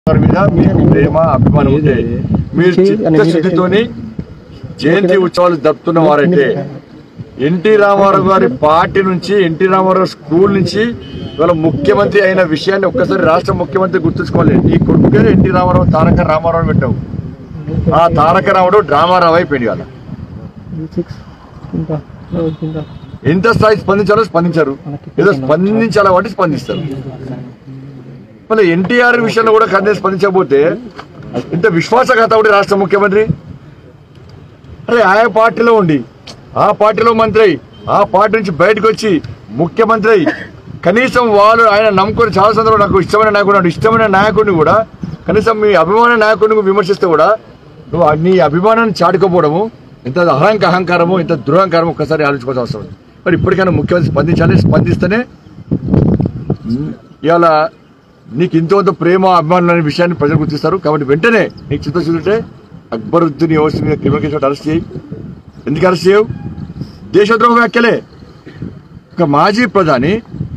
వారి మీద మీకు ప్రేమ అభిమానం ఉంటే మీరు చిత్తశుద్ధితోని జయంతి ఉత్సవాలు జరుపుతున్న వారైతే ఎన్టీ రామారావు గారి పార్టీ నుంచి ఎన్టీ రామారావు స్కూల్ నుంచి ఇవాళ ముఖ్యమంత్రి అయిన విషయాన్ని ఒక్కసారి రాష్ట్ర ముఖ్యమంత్రి గుర్తుంచుకోవాలి నీ కొడుకు పేరు ఎన్టీ రామారావు తారక రామారావు అని పెట్టావు ఆ తారక రాముడు డ్రామారావు అయిపోయింది కదా ఎంత స్థాయి స్పందించాలో స్పందించారు ఏదో స్పందించాలో అంటే స్పందిస్తారు మళ్ళీ ఎన్టీఆర్ విషయంలో కూడా కన్నే స్పందించకపోతే ఇంత విశ్వాసఘాతవుడి రాష్ట్ర ముఖ్యమంత్రి అరే ఆయా పార్టీలో ఉండి ఆ పార్టీలో మంత్రి అయి ఆ పార్టీ నుంచి బయటకు వచ్చి ముఖ్యమంత్రి అయి కనీసం వాళ్ళు ఆయన నమ్ముకొని చాలా సందర్భంలో నాకు ఇష్టమైన నాయకుడు నాకు ఇష్టమైన నాయకుడిని కూడా కనీసం మీ అభిమాన నాయకుడిని విమర్శిస్తే కూడా నువ్వు ఆ- నీ అభిమానాన్ని చాటుకోపోవడము ఇంత అహంక అహంకారము ఇంత దురహంకారము ఒక్కసారి ఆలోచించుకోవాల్సిన అవసరం ఉంది. మరి ఇప్పటికైనా ముఖ్యమంత్రి స్పందించాలి స్పందిస్తేనే ఉమ్, ఇవాళ నీకు ఇంత ప్రేమ అభిమానులు అనే విషయాన్ని ప్రజలు గుర్తిస్తారు కాబట్టి వెంటనే నీకు చిత్తశుద్ధి ఉంటే అక్బరుద్దీన్ యోసి మీద క్రిమినల్ కేసు పెట్టి అరెస్ట్ చేయి ఎందుకు అరెస్ట్ చేయవు దేశద్రోహ వ్యాఖ్యలే ఒక మాజీ ప్రధాని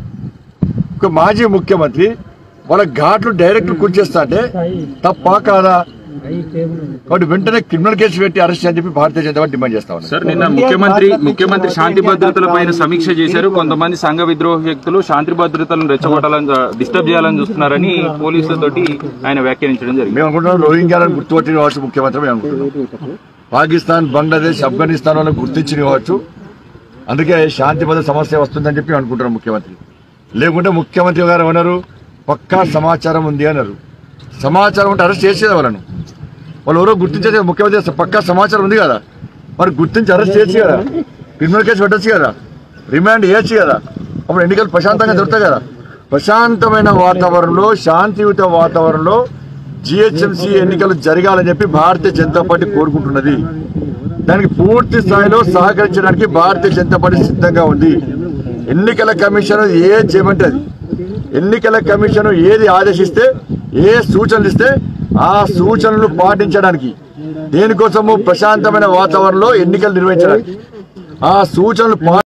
ఒక మాజీ ముఖ్యమంత్రి వాళ్ళ ఘాట్లు డైరెక్ట్ కూర్చేస్తా అంటే తప్ప కాదా కాబట్టి వెంటనే క్రిమినల్ కేసు పెట్టి అరెస్ట్ అని చెప్పి భారతీయ జనతా పార్టీ డిమాండ్ చేస్తా ఉన్నారు సార్ నిన్న ముఖ్యమంత్రి ముఖ్యమంత్రి శాంతి భద్రతల పైన సమీక్ష చేశారు కొంతమంది సంఘ విద్రోహ వ్యక్తులు శాంతి భద్రతలను రెచ్చగొట్టాలని డిస్టర్బ్ చేయాలని చూస్తున్నారని పోలీసులతోటి ఆయన వ్యాఖ్యానించడం జరిగింది మేము అనుకుంటున్నాం రోహింగ్యాలను గుర్తుపట్టిన కావచ్చు ముఖ్యమంత్రి మేము అనుకుంటున్నాం పాకిస్తాన్ బంగ్లాదేశ్ ఆఫ్ఘనిస్తాన్ వాళ్ళని గుర్తించిన కావచ్చు అందుకే శాంతి భద్రత సమస్య వస్తుందని చెప్పి మేము అనుకుంటున్నాం ముఖ్యమంత్రి లేకుంటే ముఖ్యమంత్రి గారు ఏమన్నారు పక్కా సమాచారం ఉంది అన్నారు సమాచారం ఉంటే అరెస్ట్ చేసేది వాళ్ళను వాళ్ళు ఎవరో గుర్తించేది ముఖ్యమంత్రి పక్కా సమాచారం ఉంది కదా మరి గుర్తించి అరెస్ట్ చేయొచ్చు కదా క్రిమినల్ కేసు పెట్టచ్చు కదా రిమాండ్ చేయొచ్చు కదా అప్పుడు ఎన్నికలు ప్రశాంతంగా దొరుకుతాయి కదా ప్రశాంతమైన వాతావరణంలో శాంతియుత వాతావరణంలో జిహెచ్ఎంసీ ఎన్నికలు జరగాలని చెప్పి భారతీయ జనతా పార్టీ కోరుకుంటున్నది దానికి పూర్తి స్థాయిలో సహకరించడానికి భారతీయ జనతా పార్టీ సిద్ధంగా ఉంది ఎన్నికల కమిషన్ ఏ చేయమంటే అది ఎన్నికల కమిషన్ ఏది ఆదేశిస్తే ఏ సూచనలు ఇస్తే ఆ సూచనలు పాటించడానికి దేనికోసము ప్రశాంతమైన వాతావరణంలో ఎన్నికలు నిర్వహించడానికి ఆ సూచనలు పా